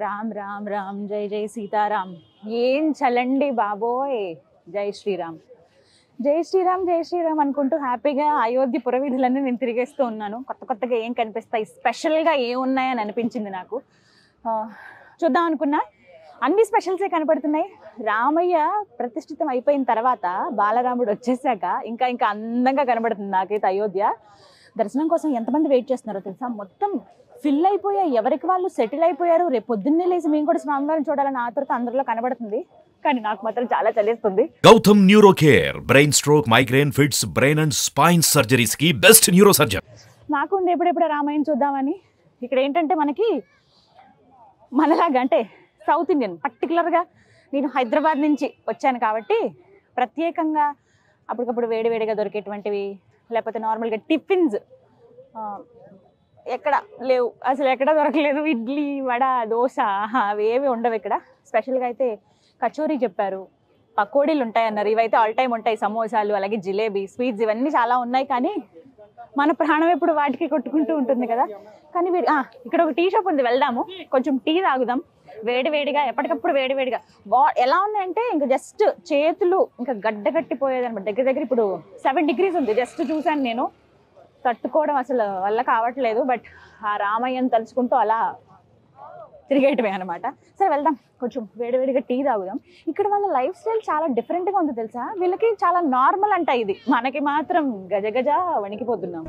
రామ్ రామ్ రామ్ జై జై సీతారాం ఏం చలండి బాబోయ్ జై శ్రీరామ్ జై శ్రీరామ్ జై శ్రీరామ్ అనుకుంటూ హ్యాపీగా అయోధ్య పురవీధులన్నీ నేను తిరిగేస్తూ ఉన్నాను కొత్త కొత్తగా ఏం కనిపిస్తాయి స్పెషల్గా ఏం ఉన్నాయని అనిపించింది నాకు ఆ, చూద్దాం అనుకున్నా అన్ని స్పెషల్సే కనపడుతున్నాయి రామయ్య ప్రతిష్ఠితం అయిపోయిన తర్వాత బాలరాముడు వచ్చేసాక ఇంకా ఇంకా అందంగా కనబడుతుంది నాకైతే అయోధ్య దర్శనం కోసం ఎంతమంది వెయిట్ చేస్తున్నారో తెలుసా మొత్తం ఫిల్ అయిపోయాయి ఎవరికి వాళ్ళు సెటిల్ అయిపోయారు రేపు పొద్దున్నే లేచి మేము కూడా స్వామివారిని చూడాలని ఆతృత అందరిలో కనబడుతుంది కానీ నాకు మాత్రం చాలా చలిస్తుంది Gautam neuro care brain stroke migraine fits brain and spine surgeries కి బెస్ట్ న్యూరో సర్జన్ నాకు ఉంది ఎప్పుడెప్పుడు రామాయణం చూద్దామని ఇక్కడ ఏంటంటే మనకి మనలాగా అంటే సౌత్ ఇండియన్ పర్టికులర్గా నేను హైదరాబాద్ నుంచి వచ్చాను కాబట్టి ప్రత్యేకంగా అప్పటికప్పుడు వేడివేడిగా దొరికేటువంటివి లేకపోతే నార్మల్గా టిఫిన్స్ ఎక్కడ లేవు అసలు ఎక్కడ దొరకలేదు ఇడ్లీ వడ దోశ ఆహా, అవి ఏవి ఉండవు ఇక్కడ స్పెషల్గా అయితే కచోరీ చెప్పారు పకోడీలు ఉంటాయి అన్నారు ఇవైతే ఆల్ టైమ్ ఉంటాయి సమోసాలు అలాగే జిలేబీ స్వీట్స్ ఇవన్నీ చాలా ఉన్నాయి కానీ మన ప్రాణం ఎప్పుడు వాటికి కొట్టుకుంటూ ఉంటుంది కదా కానీ వీడి ఆ, ఇక్కడ ఒక టీ షాప్ ఉంది వెళ్దాము కొంచెం టీ తాగుదాం వేడి వేడిగా ఎప్పటికప్పుడు వేడి వేడిగా వా ఎలా ఉన్నాయంటే ఇంకా జస్ట్ చేతులు ఇంకా గడ్డ కట్టిపోయేది అనమాట దగ్గర దగ్గర ఇప్పుడు సెవెన్ డిగ్రీస్ ఉంది జస్ట్ చూశాను నేను తట్టుకోవడం అసలు వల్ల కావట్లేదు బట్ ఆ రామయ్యని తలుచుకుంటూ అలా తిరిగేయటమే అనమాట సరే వెళ్దాం కొంచెం వేడివేడిగా టీ తాగుదాం ఇక్కడ వాళ్ళ లైఫ్ స్టైల్ చాలా డిఫరెంట్గా ఉంది తెలుసా వీళ్ళకి చాలా నార్మల్ అంట ఇది మనకి మాత్రం గజ గజ వణికిపోతున్నాం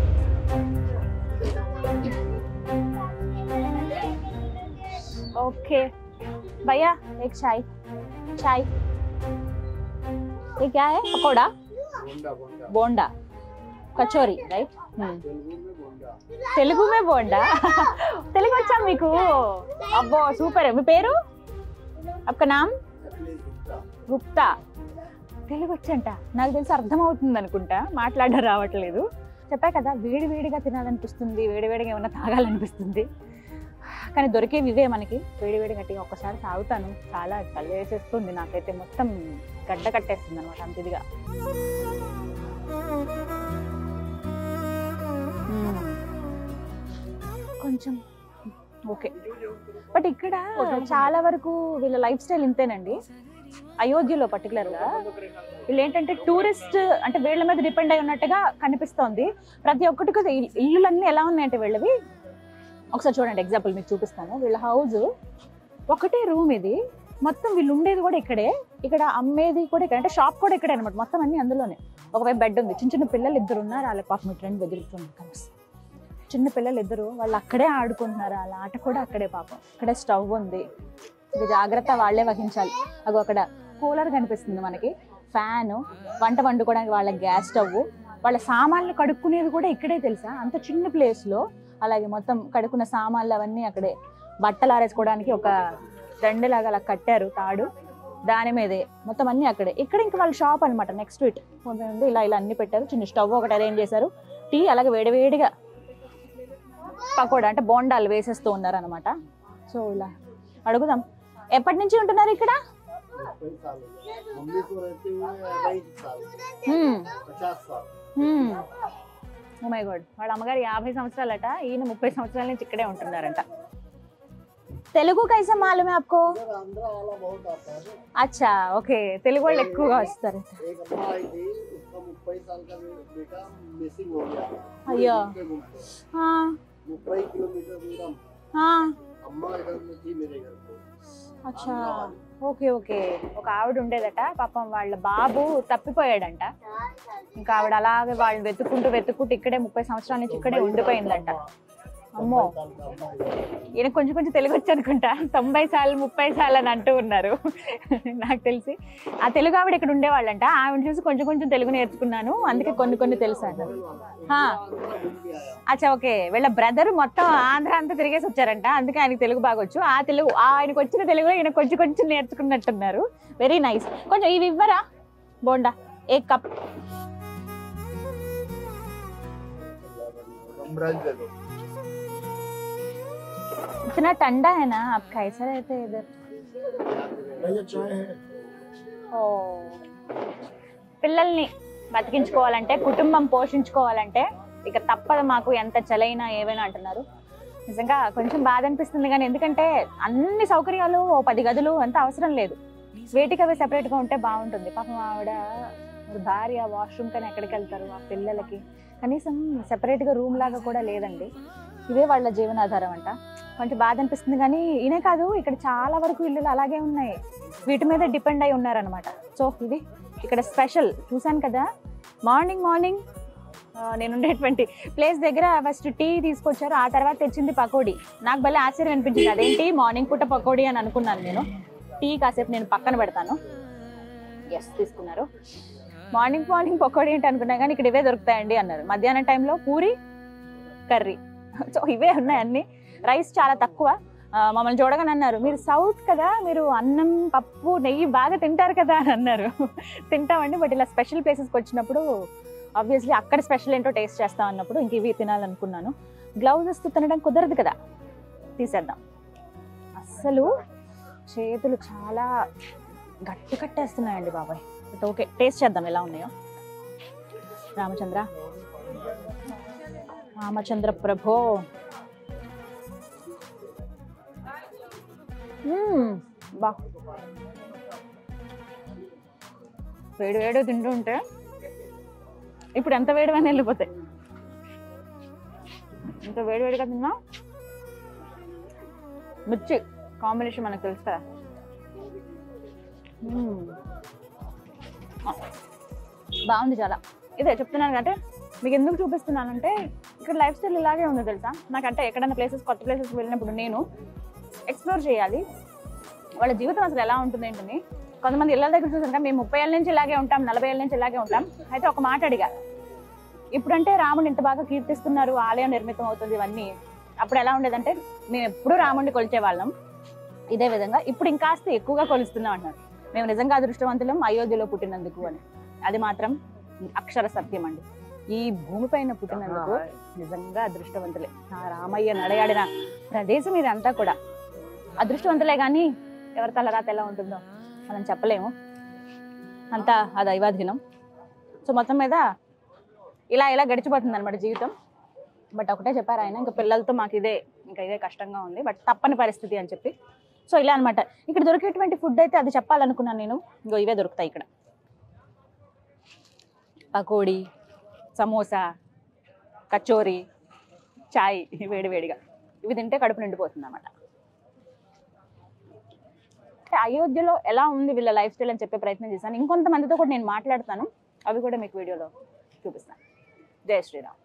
ओके भैया एक चाय चाय ये क्या है पकोड़ा बोंडा కచోరీ రైట్ తెలుగు మే బోండా తెలుగు వచ్చా మీకు అబ్బో సూపర్ మీ పేరు అక్క నామ్ గుప్తా తెలుగు వచ్చంట నాకు తెలిసి అర్థమవుతుంది అనుకుంటా మాట్లాడడం రావట్లేదు చెప్పా కదా వేడి వేడిగా తినాలనిపిస్తుంది వేడి వేడిగా ఏమన్నా తాగాలనిపిస్తుంది కానీ దొరికేవి ఇవే మనకి వేడి వేడి గట్టిగా ఒక్కసారి తాగుతాను చాలా చల్ల వేసేస్తుంది నాకైతే మొత్తం గడ్డ కట్టేస్తుంది అనమాట అంత ఇదిగా మ్మ్. కొంచెం ఓకే బట్ ఇక్కడ చాలా వరకు వీళ్ళ లైఫ్ స్టైల్ ఇంతేనండి అయోధ్యలో పర్టికులర్గా వీళ్ళు ఏంటంటే టూరిస్ట్ అంటే వీళ్ళ మీద డిపెండ్ అయి ఉన్నట్టుగా కనిపిస్తోంది ప్రతి ఒక్కటి కూడా ఇల్- ఇల్లులన్నీ ఎలా ఉన్నాయంటే వీళ్ళవి ఒకసారి చూడండి ఎగ్జాంపుల్ మీకు చూపిస్తాను వీళ్ళ హౌస్ ఒకటే రూమ్ ఇది మొత్తం వీళ్ళు ఉండేది కూడా ఇక్కడే ఇక్కడ అమ్మేది కూడా ఇక్కడ అంటే షాప్ కూడా ఇక్కడే అనమాట మొత్తం అన్ని అందులోనే ఒకవైపు బెడ్ ఉంది చిన్న చిన్న పిల్లలు ఇద్దరు ఉన్నారు వాళ్ళ పాపం మీ ఫ్రెండ్ దగ్గరికి కలిసి చిన్న పిల్లలు ఇద్దరు వాళ్ళు అక్కడే ఆడుకుంటున్నారు వాళ్ళ ఆట కూడా అక్కడే పాపం ఇక్కడే స్టవ్ ఉంది ఇది జాగ్రత్త వాళ్ళే వహించాలి అగో అక్కడ కూలర్ కనిపిస్తుంది మనకి ఫ్యాన్ వంట వండుకోవడానికి వాళ్ళ గ్యాస్ స్టవ్ వాళ్ళ సామాన్లు కడుక్కునేది కూడా ఇక్కడే తెలుసా అంత చిన్న ప్లేస్లో అలాగే మొత్తం కడుక్కున్న సామాన్లు అవన్నీ అక్కడే బట్టలు ఆరేసుకోవడానికి ఒక దండలాగా అలా కట్టారు తాడు దాని మీదే మొత్తం అన్నీ అక్కడే ఇక్కడ ఇంకా వాళ్ళ షాప్ అనమాట నెక్స్ట్ ఇట్ ఉంది ఇలా ఇలా అన్ని పెట్టారు చిన్న స్టవ్ ఒకటి అరేంజ్ చేశారు టీ అలాగే వేడివేడిగా పకోడా అంటే బోండాలు వేసేస్తూ ఉన్నారు అనమాట సో ఇలా అడుగుదాం ఎప్పటి నుంచి ఉంటున్నారు ఇక్కడ कई साल हो गए मम्मी को रहते हुए बाईस साल హ్మ్. पचास साल ఓ మై గాడ్ వాళ్ళ అమ్మగారు యాభై సంవత్సరాలట ఈయన ముప్పై సంవత్సరాల నుంచి ఇక్కడే ఉంటున్నారంట తెలుగు కైసా మాలూమే ఆప్కో इधर आंध्रा वाला बहुत आता है ना అచ్చా ఓకే తెలుగు వాళ్ళు ఎక్కువగా వస్తారట एक अम्मा आई थी उसका मुफ्ई साल का बे- बेटा मिसिंग हो गया అయ్యో घूमते घूमते ఆ, मुफ्ई किलोमीटर दूर हम ఆ, अम्मा घर में थी मेरे घर पे అచ్చా ఓకే ఓకే ఒక ఆవిడ ఉండేదట పాపం వాళ్ళ బాబు తప్పిపోయాడంట ఇంకా ఆవిడ అలాగే వాళ్ళు వెతుక్కుంటూ వెతుక్కుంటూ ఇక్కడే ముప్పై సంవత్సరాల నుంచి ఇక్కడే ఉండిపోయిందంట అమ్మో साल का अम्मा है। ఈయన కొంచెం కొంచెం తెలుగు వచ్చు అనుకుంటా తొంభై సార్లు ముప్పై సార్లు అని అంటూ ఉన్నారు నాకు తెలిసి ఆ తెలుగు ఆవిడ ఇక్కడ ఉండేవాళ్ళంట ఆవిడ చూసి కొంచెం కొంచెం తెలుగు నేర్చుకున్నాను అందుకే కొన్ని కొన్ని తెలుసు అన్నారు హా. आंध्रा घूम के आया అచ్చా ఓకే వీళ్ళ బ్రదర్ మొత్తం ఆంధ్ర అంతా తిరిగేసి వచ్చారంట అందుకే ఆయనకి తెలుగు బాగా వచ్చు ఆ తెలుగు ఆ ఆయనకు వచ్చిన తెలుగులో ఈయన కొంచెం కొంచెం నేర్చుకున్నట్టున్నారు వెరీ నైస్ కొంచెం ఇవి ఇవ్వరా బోండా ఏ కప్ अमराज दे दो इतना ठंडा है ना आप कैसा रहते हैं इधर भैया चाय है ఓ పిల్లల్ని బతికించుకోవాలంటే కుటుంబం పోషించుకోవాలంటే ఇక తప్పదు మాకు ఎంత చలైనా ఏవైనా అంటున్నారు నిజంగా కొంచెం బాధ అనిపిస్తుంది కానీ ఎందుకంటే అన్ని సౌకర్యాలు ఓ పది గదులు అంత అవసరం లేదు వేటికి అవి సెపరేట్గా ఉంటే బాగుంటుంది పాపం ఆవిడ మరి భార్య వాష్రూమ్ కానీ ఎక్కడికి వెళ్తారు ఆ పిల్లలకి కనీసం సెపరేట్గా రూమ్ లాగా కూడా లేదండి ఇదే వాళ్ళ జీవనాధారం అంట కొంచెం బాధ అనిపిస్తుంది కానీ ఈయనే కాదు ఇక్కడ చాలా వరకు ఇల్లులు అలాగే ఉన్నాయి వీటి మీద డిపెండ్ అయి ఉన్నారనమాట సో ఇది ఇక్కడ స్పెషల్ చూశాను కదా మార్నింగ్ మార్నింగ్ నేను ఉండేటువంటి ప్లేస్ దగ్గర ఫస్ట్ టీ తీసుకొచ్చారు ఆ తర్వాత తెచ్చింది పకోడీ నాకు భలే ఆశ్చర్యం అనిపించింది అదేంటి మార్నింగ్ పూట పకోడీ అని అనుకున్నాను నేను టీ కాసేపు నేను పక్కన పెడతాను ఎస్ తీసుకున్నారు మార్నింగ్ మార్నింగ్ పకోడీ ఏంటి అనుకున్నా కానీ ఇక్కడ ఇవే దొరుకుతాయండి అన్నారు మధ్యాహ్నం టైంలో పూరి కర్రీ సో ఇవే ఉన్నాయి అన్ని రైస్ చాలా తక్కువ ఆ, మమ్మల్ని చూడగానే అన్నారు మీరు సౌత్ కదా మీరు అన్నం పప్పు నెయ్యి బాగా తింటారు కదా అని అన్నారు తింటామండి బట్ ఇలా స్పెషల్ ప్లేసెస్కి వచ్చినప్పుడు ఆబ్వియస్లీ అక్కడ స్పెషల్ ఏంటో టేస్ట్ చేస్తాం అన్నప్పుడు ఇంక ఇవి తినాలనుకున్నాను గ్లౌజెస్ తినడం కుదరదు కదా తీసేద్దాం అస్సలు చేతులు చాలా గట్టి కట్టేస్తున్నాయండి బాబాయ్ బట్ ఓకే టేస్ట్ చేద్దాం ఎలా ఉన్నాయో రామచంద్ర రామచంద్ర ప్రభో మ్మ్, బా వేడి వేడి తింటూ ఉంటే ఇప్పుడు ఎంత వేడివని వెళ్ళిపోతాయి ఇంత వేడి వేడిగా తిన్నా మిర్చి కాంబినేషన్ మనకు తెలుసు కదా మ్మ్. ఆ, బాగుంది చాలా ఇదే చెప్తున్నాను అంటే మీకు ఎందుకు చూపిస్తున్నానంటే ఇక్కడ లైఫ్ స్టైల్ ఇలాగే ఉంది తెలుసా నాకంటే ఎక్కడైనా ప్లేసెస్ కొత్త ప్లేసెస్ వెళ్ళినప్పుడు నేను ఎక్స్ప్లోర్ చేయాలి వాళ్ళ జీవితం అసలు ఎలా ఉంటుంది ఏంటని కొంతమంది ఇళ్ళ దగ్గర చూసాక మేము ముప్పై ఏళ్ళ నుంచి ఇలాగే ఉంటాం నలభై ఏళ్ళ నుంచి ఇలాగే ఉంటాం అయితే ఒక మాట అడిగా ఇప్పుడంటే రాముడు ఇంత బాగా కీర్తిస్తున్నారు ఆలయం నిర్మితం అవుతుంది ఇవన్నీ అప్పుడు ఎలా ఉండేదంటే మేము ఎప్పుడూ రాముడిని కొలిచే వాళ్ళం ఇదే విధంగా ఇప్పుడు ఇంకాస్త ఎక్కువగా కొలుస్తున్నాం అంటున్నారు మేము నిజంగా అదృష్టవంతులం అయోధ్యలో పుట్టినందుకు అని అది మాత్రం అక్షర సత్యం అండి ఈ భూమిపైన పుట్టినందుకు నిజంగా అదృష్టవంతులే ఆ రామయ్య నడయాడిన ప్రదేశం ఇదంతా కూడా అదృష్టవంతులే కానీ ఎవరి తలరాత ఎలా ఉంటుందో మనం చెప్పలేము అంతా ఆ దైవాధీనం సో మొత్తం మీద ఇలా ఇలా గడిచిపోతుంది అనమాట జీవితం బట్ ఒకటే చెప్పారు ఆయన ఇంకా పిల్లలతో మాకు ఇదే ఇంకా ఇదే కష్టంగా ఉంది బట్ తప్పని పరిస్థితి అని చెప్పి సో ఇలా అనమాట ఇక్కడ దొరికేటువంటి ఫుడ్ అయితే అది చెప్పాలనుకున్నాను నేను ఇంకో ఇవే దొరుకుతాయి ఇక్కడ పకోడీ సమోసా కచోరీ చాయ్ వేడి వేడిగా ఇవి తింటే కడుపు నిండిపోతుంది అన్నమాట అయోధ్యలో ఎలా ఉంది వీళ్ళ లైఫ్ స్టైల్ అని చెప్పే ప్రయత్నం చేశాను ఇంకొంతమందితో కూడా నేను మాట్లాడతాను అవి కూడా మీకు వీడియోలో చూపిస్తాను జై శ్రీరామ్